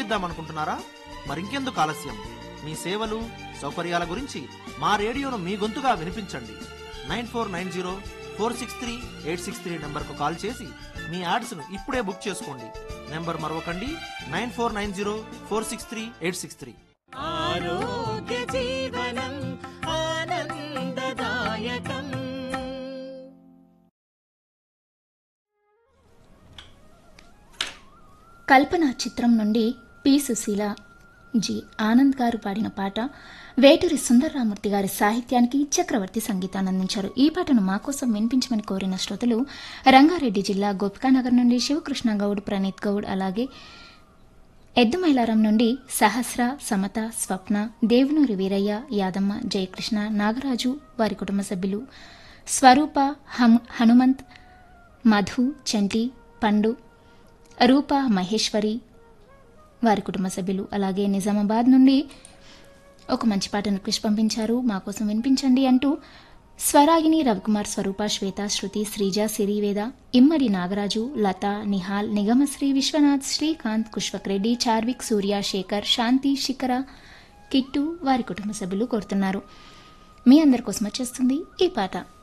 వినిపిద్దామనుకుంటున్నారా మరింకెందుకు ఆలస్యం మీ సేవలు సౌకర్యాల గురించి మా రేడియోను మీ గొంతుగా వినిపించండి nine four nine zero four six three eight six three నెంబర్కు కాల్ చేసి మీ యాడ్స్ను ఇప్పుడే బుక్ చేసుకోండి నెంబర్ మరొకండి nine four nine zero four six three eight six three ఆరోగ్య జీవనం ఆనందదాయకం కల్పన చిత్రం నుండి పి సుశీల జి ఆనంద్ గారు పాడిన పాట వేటూరి సుందరరామూర్తి గారి సాహిత్యానికి చక్రవర్తి సంగీతాన్ని అందించారు ఈ పాటను మా కోసం వినిపించమని కోరిన శ్రోతలు రంగారెడ్డి జిల్లా గోపికానగర్ నుండి శివకృష్ణ గౌడ్ ప్రణీత్ గౌడ్ అలాగే ఎద్దుమైలారం నుండి సహస్ర సమత స్వప్న దేవునూరి వీరయ్య యాదమ్మ జయకృష్ణ నాగరాజు వారి కుటుంబ సభ్యులు స్వరూప హమ్ హనుమంత్ మధు చంటి పండు రూప మహేశ్వరి వారి కుటుంబ సభ్యులు అలాగే నిజామాబాద్ నుండి ఒక మంచి పాటను కృషి పంపించారు మా కోసం వినిపించండి అంటూ స్వరాగిని రవికుమార్ స్వరూప శ్వేత శృతి శ్రీజ సిరివేద ఇమ్మడి నాగరాజు లత నిహాల్ నిగమశ్రీ విశ్వనాథ్ శ్రీకాంత్ కుష్వక్ రెడ్డి చార్విక్ సూర్య శేఖర్ శాంతి శిఖర కిట్టు వారి కుటుంబ సభ్యులు కోరుతున్నారు మీ అందరి కోసం వచ్చేస్తుంది ఈ పాట